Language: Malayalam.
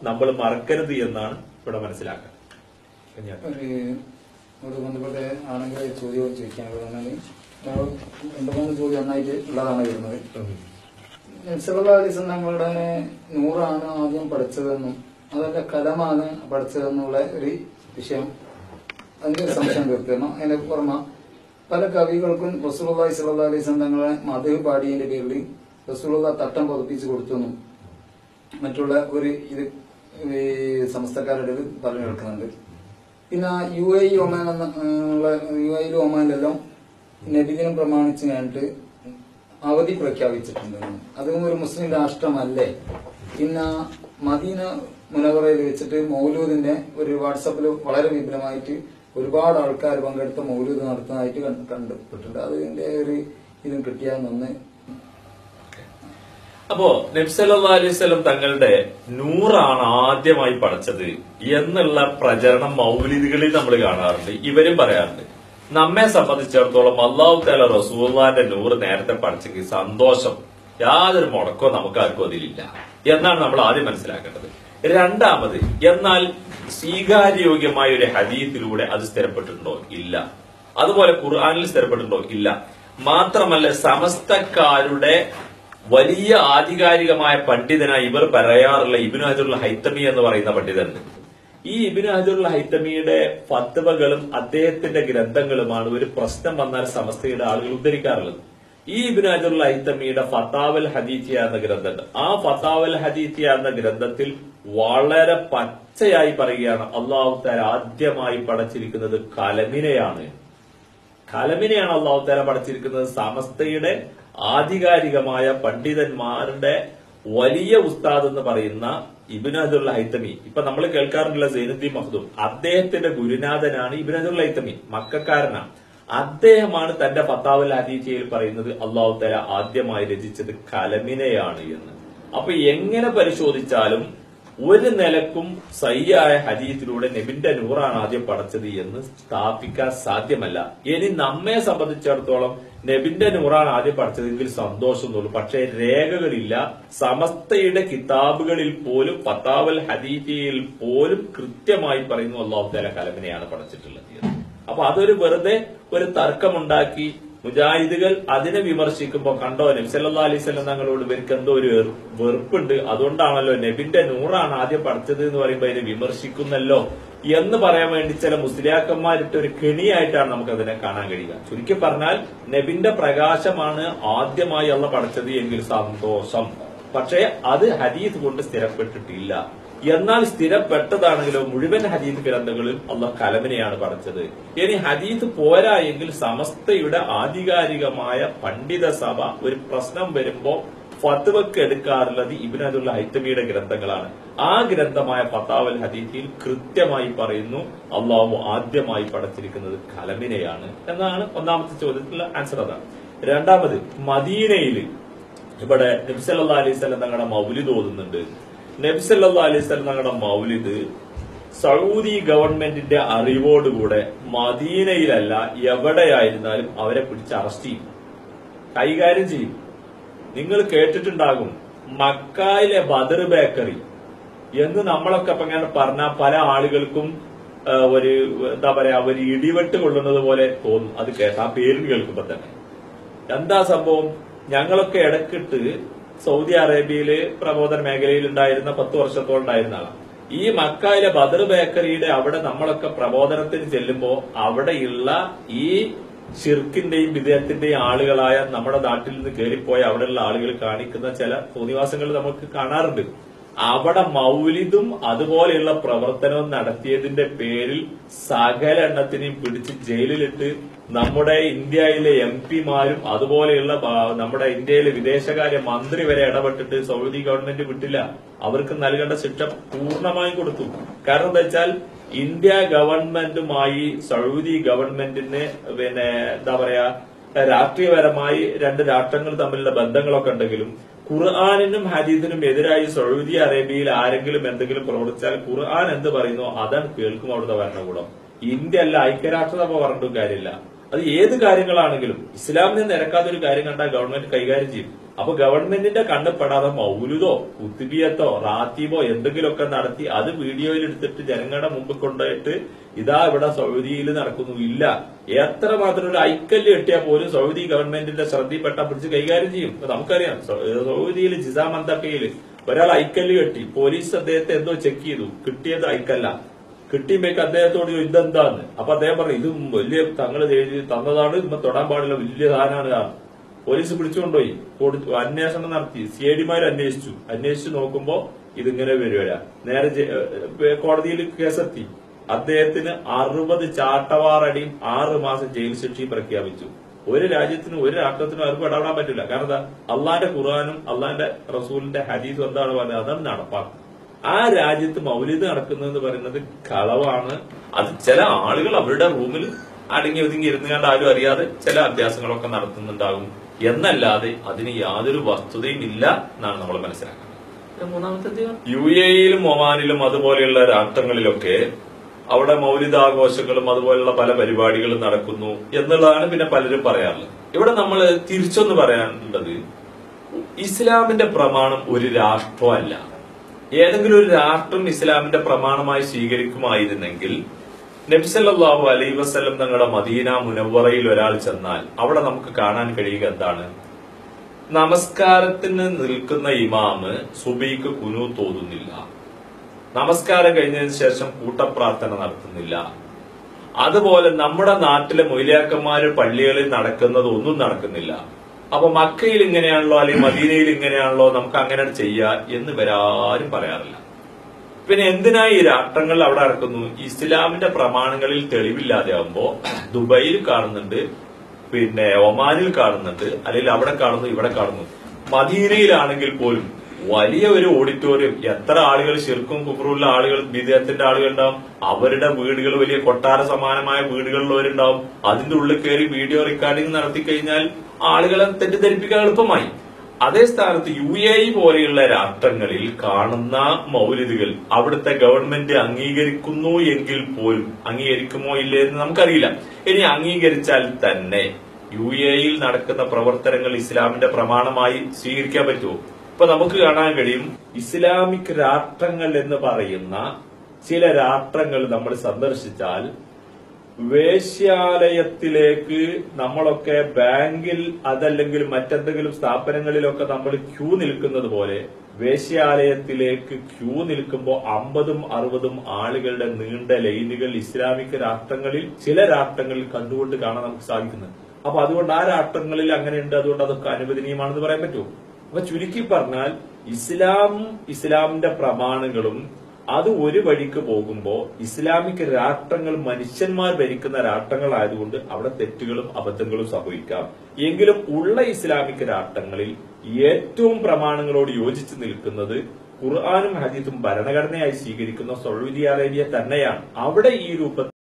നമ്മൾ മറക്കരുത് എന്നാണ് ഇവിടെ മനസ്സിലാക്കുക ഞാൻ ഒരു ഒരു ബന്ധപ്പെട്ട ആണെങ്കിൽ ചോദ്യം ചോദിക്കാനുള്ളത് പറഞ്ഞാൽ നമ്മൾ രണ്ട് മൂന്ന് ചോദ്യം ഒന്നായിട്ട് ഉള്ളതാണ് വരുന്നത് നബ്സല്ലാസ് തങ്ങളുടെ നൂറാണ് ആദ്യം പഠിച്ചതെന്നും അതല്ല കലമാണ് പഠിച്ചതെന്നുള്ള ഒരു വിഷയം അതിന്റെ ഒരു സംശയം തീർക്കണം അതിന് പുറമെ പല കവികൾക്കും റസൂലി സല്ലാ അലൈസ് തങ്ങളെ മധു പാടിയതിന്റെ പേരിൽ റസൂലുള്ള തട്ടം പതിപ്പിച്ച് കൊടുത്തെന്നും മറ്റുള്ള ഒരു ഇത് ഈ സമസ്തക്കാരുടെ ഇടയിൽ പറഞ്ഞു കേൾക്കുന്നുണ്ട് പിന്നെ യു എ ഇ ഒമാൻ എന്ന ഉള്ള യു എ ഒമാനിലെല്ലാം നബിദിനം പ്രമാണിച്ച് കഴിഞ്ഞിട്ട് അവധി പ്രഖ്യാപിച്ചിട്ടുണ്ട് അതും ഒരു മുസ്ലിം രാഷ്ട്രമല്ലേ പിന്നെ മദീന മുനവറയിൽ വെച്ചിട്ട് മൗലൂദിന്റെ ഒരു വാട്സപ്പിൽ വളരെ വിപുലമായിട്ട് ഒരുപാട് ആൾക്കാർ പങ്കെടുത്ത മൗലൂദ് നടത്തുന്നതായിട്ട് കണ്ട് കണ്ടിട്ടുണ്ട് അതിന്റെ ഒരു ഇതും കിട്ടിയാൽ നന്ന് അപ്പോ നബ്സല്ലാ അലൈവല്ലം തങ്ങളുടെ നൂറാണ് ആദ്യമായി പഠിച്ചത് എന്നുള്ള പ്രചരണം മൗലിദികളിൽ നമ്മൾ കാണാറുണ്ട് ഇവരും പറയാറുണ്ട് നമ്മെ സംബന്ധിച്ചിടത്തോളം അള്ളാഹു താല റസൂള്ളാന്റെ നൂറ് നേരത്തെ പഠിച്ചെങ്കിൽ സന്തോഷം യാതൊരു മുടക്കോ നമുക്ക് ആർക്കും അതിലില്ല എന്നാണ് നമ്മൾ ആദ്യം മനസ്സിലാക്കേണ്ടത് രണ്ടാമത് എന്നാൽ സ്വീകാര്യോഗ്യമായ ഒരു ഹദീത്തിലൂടെ അത് സ്ഥിരപ്പെട്ടിട്ടുണ്ടോ ഇല്ല അതുപോലെ ഖുർആാനിൽ സ്ഥിരപ്പെട്ടിട്ടുണ്ടോ ഇല്ല മാത്രമല്ല സമസ്തക്കാരുടെ വലിയ ആധികാരികമായ പണ്ഡിതനായി ഇവർ പറയാറുള്ള ഇബിനു ഹജറുൽ ഹൈത്തമി എന്ന് പറയുന്ന പണ്ഡിതനുണ്ട് ഈ ഇബിനു ഹജറുൽ ഹൈത്തമിയുടെ ഫത്വകളും അദ്ദേഹത്തിന്റെ ഗ്രന്ഥങ്ങളുമാണ് ഒരു പ്രശ്നം വന്നാൽ സമസ്തയുടെ ആളുകൾ ഉദ്ധരിക്കാറുള്ളത് ഈ ഇബിനു ഹജറുൽ ഹൈത്തമിയുടെ ഫത്താവൽ ഹദീത്തിയ എന്ന ഗ്രന്ഥമുണ്ട് ആ ഫത്താവൽ ഹദീത്തിയ എന്ന ഗ്രന്ഥത്തിൽ വളരെ പച്ചയായി പറയുകയാണ് അള്ളാഹു താല ആദ്യമായി പടച്ചിരിക്കുന്നത് കലമിനെയാണ് കലമിനെയാണ് അള്ളാഹു താല പഠിച്ചിരിക്കുന്നത് സമസ്തയുടെ ആധികാരികമായ പണ്ഡിതന്മാരുടെ വലിയ ഉസ്താദ് എന്ന് പറയുന്ന ഇബിൻ അജുൽ ഹൈത്തമി ഇപ്പൊ നമ്മൾ കേൾക്കാറുള്ള സൈനുദ്ദീൻ മഹദൂം അദ്ദേഹത്തിന്റെ ഗുരുനാഥനാണ് ഇബിൻ അജുൽ ഹൈത്തമി മക്കാരനാണ് അദ്ദേഹമാണ് തന്റെ ഫത്താവുൽ ഹദീജയിൽ പറയുന്നത് അള്ളാഹു താല ആദ്യമായി രചിച്ചത് കലമിനെയാണ് എന്ന് അപ്പൊ എങ്ങനെ പരിശോധിച്ചാലും ഒരു നിലക്കും സയ്യായ ഹദീത്തിലൂടെ നബിന്റെ നൂറാണ് ആദ്യം പടച്ചത് എന്ന് സ്ഥാപിക്കാൻ സാധ്യമല്ല ഇനി നമ്മെ സംബന്ധിച്ചിടത്തോളം നബിന്റെ നൂറാണ് ആദ്യം പഠിച്ചതെങ്കിൽ സന്തോഷമൊന്നുള്ളൂ പക്ഷേ രേഖകളില്ല സമസ്തയുടെ കിതാബുകളിൽ പോലും പത്താവൽ ഹദീഫിയിൽ പോലും കൃത്യമായി പറയുന്നു അള്ളാഹു താല കലമിനെയാണ് പഠിച്ചിട്ടുള്ളത് എന്ന്. അപ്പൊ അതൊരു വെറുതെ ഒരു തർക്കമുണ്ടാക്കി മുജാഹിദുകൾ അതിനെ വിമർശിക്കുമ്പോൾ കണ്ടോ നബി സല്ലാ അലൈവല്ലം തങ്ങളോട് ഇവർക്ക് എന്തോ ഒരു വെറു- വെറുപ്പുണ്ട് അതുകൊണ്ടാണല്ലോ നബിന്റെ നൂറാണ് ആദ്യം പഠിച്ചത് എന്ന് പറയുമ്പോൾ അതിനെ വിമർശിക്കുന്നല്ലോ എന്ന് പറയാൻ വേണ്ടി ചില മുസ്ലിയാക്കന്മാരിട്ട് ഒരു കെണിയായിട്ടാണ് നമുക്ക് അതിനെ കാണാൻ കഴിയുക ചുരുക്കി പറഞ്ഞാൽ നബിന്റെ പ്രകാശമാണ് ആദ്യമായി അള്ള പഠിച്ചത് എങ്കിൽ സന്തോഷം പക്ഷേ അത് ഹദീസ് കൊണ്ട് സ്ഥിരപ്പെട്ടിട്ടില്ല എന്നാൽ സ്ഥിരപ്പെട്ടതാണെങ്കിലോ മുഴുവൻ ഹദീസ് ഗ്രന്ഥങ്ങളിൽ അള്ളാഹ് കലമിനെയാണ് പഠിച്ചത് ഇനി ഹദീസ് പോരാ എങ്കിൽ സമസ്തയുടെ ആധികാരികമായ പണ്ഡിത സഭ ഒരു പ്രശ്നം വരുമ്പോ ഫത്വക്ക് എടുക്കാറുള്ളത് ഇബിനദുല്ല ഹൈത്തമിയുടെ ഗ്രന്ഥങ്ങളാണ് ആ ഗ്രന്ഥമായ ഫത്താവൽ ഹദീസിൽ കൃത്യമായി പറയുന്നു അള്ളാഹു ആദ്യമായി പഠിച്ചിരിക്കുന്നത് കലമിനെയാണ് എന്നാണ് ഒന്നാമത്തെ ചോദ്യത്തിലുള്ള ആൻസർ അതാണ് രണ്ടാമത് മദീനയിൽ ഇവിടെ നബ്സല്ലാ അലൈഹി സ്വലം തങ്ങളുടെ മൗലിദ് ഓതുന്നുണ്ട് നബ്സല്ലാ അലൈഹി സ്വലം തങ്ങളുടെ മൗലിദ് സൗദി ഗവൺമെന്റിന്റെ അറിവോടുകൂടെ മദീനയിലല്ല എവിടെയായിരുന്നാലും അവരെ പിടിച്ച് അറസ്റ്റ് ചെയ്യും കൈകാര്യം ചെയ്യും നിങ്ങൾ കേട്ടിട്ടുണ്ടാകും മക്കായിലെ ബദർ ബേക്കറി എന്ന് നമ്മളൊക്കെ ഇപ്പൊ ഇങ്ങനെ പറഞ്ഞ പല ആളുകൾക്കും ആ, ഒരു എന്താ പറയാ ഒരു ഇടിവെട്ട് കൊള്ളുന്നത് പോലെ തോന്നും അത് കേട്ട ആ പേരിൽ കേൾക്കുമ്പോ തന്നെ എന്താ സംഭവം ഞങ്ങളൊക്കെ ഇടക്കിട്ട് സൗദി അറേബ്യയില് പ്രബോധന മേഖലയിൽ ഉണ്ടായിരുന്ന പത്ത് വർഷത്തോളം ഉണ്ടായിരുന്ന ആളാണ് ഈ മക്കായിലെ ബദർ ബേക്കറിയുടെ അവിടെ നമ്മളൊക്കെ പ്രബോധനത്തിന് ചെല്ലുമ്പോ അവിടെയുള്ള ഈ ഷിർക്കിന്റെയും വിദേഹത്തിന്റെയും ആളുകളായ നമ്മുടെ നാട്ടിൽ നിന്ന് കയറിപ്പോയ അവിടെയുള്ള ആളുകൾ കാണിക്കുന്ന ചില തോന്നിവാസങ്ങൾ നമുക്ക് കാണാറുണ്ട് അവിടെ മൗലിദും അതുപോലെയുള്ള പ്രവർത്തനവും നടത്തിയതിന്റെ പേരിൽ സകല എണ്ണത്തിനെയും പിടിച്ച് ജയിലിലിട്ട് നമ്മുടെ ഇന്ത്യയിലെ എം പിമാരും അതുപോലെയുള്ള ബ- നമ്മുടെ ഇന്ത്യയിലെ വിദേശകാര്യ മന്ത്രി വരെ ഇടപെട്ടിട്ട് സൗദി ഗവൺമെന്റ് വിട്ടില്ല അവർക്ക് നൽകേണ്ട ശിക്ഷ പൂർണ്ണമായും കൊടുത്തു കാരണം എന്താ വെച്ചാൽ ഇന്ത്യ ഗവൺമെന്റുമായി സൗദി ഗവൺമെന്റിന് പിന്നെ എന്താ പറയാ രാഷ്ട്രീയപരമായി രണ്ട് രാഷ്ട്രങ്ങൾ തമ്മിലുള്ള ബന്ധങ്ങളൊക്കെ ഉണ്ടെങ്കിലും ഖുർആാനിനും ഹദീദിനും എതിരായി സൗദി അറേബ്യയിൽ ആരെങ്കിലും എന്തെങ്കിലും പ്രവർത്തിച്ചാൽ ഖുർആൻ എന്ത് പറയുന്നോ അതാണ് കേൾക്കും അവിടുത്തെ ഭരണകൂടം ഇന്ത്യ അല്ല ഐക്യരാഷ്ട്രസഭ പറഞ്ഞിട്ടും കാര്യമില്ല അത് ഏത് കാര്യങ്ങളാണെങ്കിലും ഇസ്ലാമിന് നിരക്കാത്ത ഒരു കാര്യം കണ്ടാൽ ഗവൺമെന്റ് കൈകാര്യം ചെയ്യും അപ്പൊ ഗവൺമെന്റിന്റെ കണ്ണപ്പെടാതെ മൗലുദോ കുത്തുബിയത്തോ റാത്തീബോ എന്തെങ്കിലുമൊക്കെ നടത്തി അത് വീഡിയോയിൽ എടുത്തിട്ട് ജനങ്ങളുടെ മുമ്പിൽ കൊണ്ടുപോയിട്ട് ഇതാ ഇവിടെ സൗദിയിൽ നടക്കുന്നു ഇല്ല എത്ര മാത്രം ഒരു ഐക്കല്ല് കെട്ടിയാൽ പോലും സൗദി ഗവൺമെന്റിന്റെ ശ്രദ്ധയിൽപ്പെട്ട പിടിച്ച് കൈകാര്യം ചെയ്യും ഇപ്പൊ നമുക്കറിയാം സൗ- സൗദിയിൽ ജിസാം അന്തക്കയിൽ ഒരാൾ ഐക്കല്ല് കെട്ടി പോലീസ് അദ്ദേഹത്തെ എന്തോ ചെക്ക് ചെയ്തു കിട്ടിയത് ഐക്കല്ല കിട്ടിയപ്പോഴേക്ക് അദ്ദേഹത്തോട് ചോദിച്ചു, ഇതെന്താന്ന് അപ്പൊ അദ്ദേഹം പറഞ്ഞു ഇത് വലിയ തങ്ങൾ എഴുതി തന്നതാണ് ഇപ്പൊ തൊടാൻ പാടില്ല വലിയ സാധനമാണ് ഇതാണ് പോലീസ് പിടിച്ചുകൊണ്ടുപോയി കൊടുത്തു അന്വേഷണം നടത്തി സി ഐ ഡിമാർ അന്വേഷിച്ചു അന്വേഷിച്ചു നോക്കുമ്പോ ഇതിങ്ങനെ വരുവരാ നേരെ ജെ- ഏഹ് കോടതിയിൽ കേസെത്തി അദ്ദേഹത്തിന് അറുപത് ചാട്ടവാറടിയും ആറ് മാസം ജയിൽ ശിക്ഷയും പ്രഖ്യാപിച്ചു ഒരു രാജ്യത്തിനും ഒരു രാഷ്ട്രത്തിനും അവർക്ക് ഇടപെടാൻ പറ്റില്ല കാരണം എന്താ അള്ളാന്റെ ഖുർആാനും അള്ളാന്റെ റസൂലിന്റെ ഹദീസും എന്താണ് പറയുന്നത് അതാണ് നടപ്പാക്കും ആ രാജ്യത്ത് മൗലിദ് നടക്കുന്നതെന്ന് പറയുന്നത് കളവാണ് അത് ചില ആളുകൾ അവരുടെ റൂമിൽ അടങ്ങി ഒതുങ്ങി ഇരുന്ന് കണ്ട് ആരും അറിയാതെ ചില അഭ്യാസങ്ങളൊക്കെ നടത്തുന്നുണ്ടാകും എന്നല്ലാതെ അതിന് യാതൊരു വസ്തുതയും ഇല്ല എന്നാണ് നമ്മൾ മനസ്സിലാക്കുന്നത് മൂന്നാമത്തെ യു എയിലും ഒമാനിലും അതുപോലെയുള്ള രാഷ്ട്രങ്ങളിലൊക്കെ അവിടെ മൗലികാഘോഷങ്ങളും അതുപോലുള്ള പല പരിപാടികളും നടക്കുന്നു എന്നുള്ളതാണ് പിന്നെ പലരും പറയാറുള്ളത് ഇവിടെ നമ്മൾ തിരിച്ചൊന്ന് പറയാനുള്ളത് ഇസ്ലാമിന്റെ പ്രമാണം ഒരു രാഷ്ട്രമല്ല ഏതെങ്കിലും ഒരു രാഷ്ട്രം ഇസ്ലാമിന്റെ പ്രമാണമായി സ്വീകരിക്കുമായിരുന്നെങ്കിൽ നബ്സല്ലാഹു അലൈ വസ്ലം തങ്ങളുടെ മദീന മുനവറയിൽ ഒരാൾ ചെന്നാൽ അവിടെ നമുക്ക് കാണാൻ കഴിയുക എന്താണ് നമസ്കാരത്തിന് നിൽക്കുന്ന ഇമാമ് സുബൈക്ക് കുനു തോന്നുന്നില്ല നമസ്കാരം കഴിഞ്ഞതിന് ശേഷം കൂട്ടപ്രാർത്ഥന നടത്തുന്നില്ല അതുപോലെ നമ്മുടെ നാട്ടിലെ മൊയിലാക്കന്മാര് പള്ളികളിൽ നടക്കുന്നത് ഒന്നും നടക്കുന്നില്ല അപ്പൊ മക്കയിൽ ഇങ്ങനെയാണല്ലോ അല്ലെങ്കിൽ മദീനയിൽ ഇങ്ങനെയാണല്ലോ നമുക്ക് അങ്ങനെ ചെയ്യാം എന്ന് ഇവരാരും പറയാറില്ല പിന്നെ എന്തിനാ ഈ രാഷ്ട്രങ്ങൾ അവിടെ നടക്കുന്നു ഇസ്ലാമിന്റെ പ്രമാണങ്ങളിൽ തെളിവില്ലാതെ ആകുമ്പോ ദുബൈയിൽ കാണുന്നുണ്ട് പിന്നെ ഒമാനിൽ കാണുന്നുണ്ട് അല്ലെങ്കിൽ അവിടെ കാണുന്നു ഇവിടെ കാണുന്നു മദീനയിലാണെങ്കിൽ പോലും വലിയ ഒരു ഓഡിറ്റോറിയം എത്ര ആളുകൾ ശിർക്കും കുഫറുള്ള ആളുകൾ വിദേഹത്തിന്റെ ആളുകൾ ഉണ്ടാവും അവരുടെ വീടുകൾ വലിയ കൊട്ടാര സമാനമായ വീടുകളിലുള്ളവരുണ്ടാവും അതിന്റെ ഉള്ളിൽ കയറി വീഡിയോ റെക്കോർഡിംഗ് നടത്തി കഴിഞ്ഞാൽ ആളുകളെ തെറ്റിദ്ധരിപ്പിക്കാൻ എളുപ്പമായി അതേ സ്ഥാനത്ത് യു എ ഇ പോലെയുള്ള രാഷ്ട്രങ്ങളിൽ കാണുന്ന മൗലിദുകൾ അവിടുത്തെ ഗവൺമെന്റ് അംഗീകരിക്കുന്നു എങ്കിൽ പോലും അംഗീകരിക്കുമോ ഇല്ലേ എന്ന് നമുക്കറിയില്ല ഇനി അംഗീകരിച്ചാൽ തന്നെ യു എയിൽ നടക്കുന്ന പ്രവർത്തനങ്ങൾ ഇസ്ലാമിന്റെ പ്രമാണമായി സ്വീകരിക്കാൻ പറ്റുമോ ഇപ്പൊ നമുക്ക് കാണാൻ കഴിയും ഇസ്ലാമിക് രാഷ്ട്രങ്ങൾ എന്ന് പറയുന്ന ചില രാഷ്ട്രങ്ങൾ നമ്മൾ സന്ദർശിച്ചാൽ വേശ്യാലയത്തിലേക്ക് നമ്മളൊക്കെ ബാങ്കിൽ അതല്ലെങ്കിൽ മറ്റെന്തെങ്കിലും സ്ഥാപനങ്ങളിലൊക്കെ നമ്മൾ ക്യൂ നിൽക്കുന്നത് പോലെ വേശ്യാലയത്തിലേക്ക് ക്യൂ നിൽക്കുമ്പോൾ അമ്പതും അറുപതും ആളുകളുടെ നീണ്ട ലൈനുകൾ ഇസ്ലാമിക് രാഷ്ട്രങ്ങളിൽ ചില രാഷ്ട്രങ്ങളിൽ കണ്ടുകൊണ്ട് കാണാൻ നമുക്ക് സാധിക്കുന്നത് അപ്പൊ അതുകൊണ്ട് ആ രാഷ്ട്രങ്ങളിൽ അങ്ങനെയുണ്ട് അതുകൊണ്ട് അതൊക്കെ അനുവദനീയമാണെന്ന് പറയാൻ പറ്റുമോ അപ്പൊ ചുരുക്കി പറഞ്ഞാൽ ഇസ്ലാം ഇസ്ലാമിന്റെ പ്രമാണങ്ങളും അത് ഒരു വഴിക്ക് പോകുമ്പോ ഇസ്ലാമിക് രാഷ്ട്രങ്ങൾ മനുഷ്യന്മാർ ഭരിക്കുന്ന രാഷ്ട്രങ്ങളായതുകൊണ്ട് അവിടെ തെറ്റുകളും അബദ്ധങ്ങളും സംഭവിക്കാം എങ്കിലും ഉള്ള ഇസ്ലാമിക് രാഷ്ട്രങ്ങളിൽ ഏറ്റവും പ്രമാണങ്ങളോട് യോജിച്ച് നിൽക്കുന്നത് ഖുർആാനും ഹദീസും ഭരണഘടനയായി സ്വീകരിക്കുന്ന സൗദി അറേബ്യ തന്നെയാണ് അവിടെ ഈ രൂപത്തിൽ